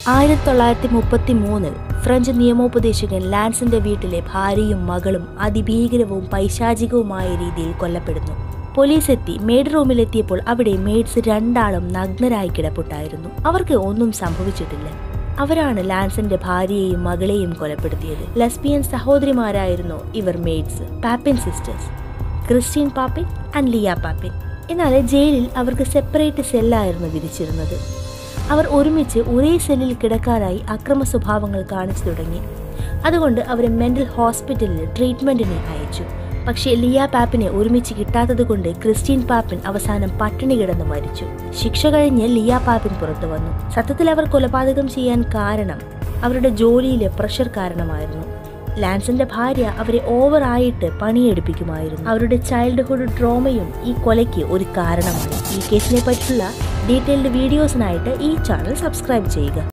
ആയിരത്തി തൊള്ളായിരത്തി മുപ്പത്തി മൂന്നിൽ ഫ്രഞ്ച് നിയമോപദേശകൻ ലാൻസിന്റെ വീട്ടിലെ ഭാര്യയും മകളും അതിഭീകരവും പൈശാചികവുമായ രീതിയിൽ കൊല്ലപ്പെടുന്നു പോലീസ് എത്തി മെയ്ഡ് റൂമിലെത്തിയപ്പോൾ അവിടെ മെയ്ഡ്സ് രണ്ടാളും നഗ്നരായി കിടപ്പുണ്ടായിരുന്നു അവർക്ക് ഒന്നും സംഭവിച്ചിട്ടില്ല അവരാണ് ലാൻസിന്റെ ഭാര്യയെയും മകളെയും കൊലപ്പെടുത്തിയത് ലെസ്ബിയൻ സഹോദരിമാരായിരുന്നു ഇവർ maids Papin sisters Christine Papin and Lea Papin എന്നാൽ ജയിലിൽ അവർക്ക് സെപ്പറേറ്റ് സെല്ലായിരുന്നു വിധിച്ചിരുന്നത് അവർ ഒരുമിച്ച് ഒരേ സെല്ലിൽ കിടക്കാനായി അക്രമ സ്വഭാവങ്ങൾ കാണിച്ചു തുടങ്ങി അതുകൊണ്ട് അവരെ മെന്റൽ ഹോസ്പിറ്റലിൽ ട്രീറ്റ്മെന്റിന് അയച്ചു പക്ഷേ ലിയ പാപ്പിനെ ഒരുമിച്ച് കിട്ടാത്തത് കൊണ്ട് ക്രിസ്റ്റീൻ പാപ്പിൻ അവസാനം പട്ടിണി കിടന്ന് മരിച്ചു ശിക്ഷ കഴിഞ്ഞ് ലിയ പാപ്പിൻ പുറത്തു വന്നു സത്യത്തിൽ അവർ കൊലപാതകം ചെയ്യാൻ കാരണം അവരുടെ ജോലിയിലെ പ്രഷർ കാരണമായിരുന്നു ലാൻസിന്റെ ഭാര്യ അവരെ ഓവർ ആയിട്ട് പണിയെടുപ്പിക്കുമായിരുന്നു അവരുടെ ചൈൽഡ്ഹുഡ് ട്രോമയും ഈ കൊലയ്ക്ക് ഒരു കാരണമാണ് ഈ കേസിനെ പറ്റിയുള്ള ഡീറ്റെയിൽഡ് വീഡിയോസിനായിട്ട് ഈ ചാനൽ സബ്സ്ക്രൈബ് ചെയ്യുക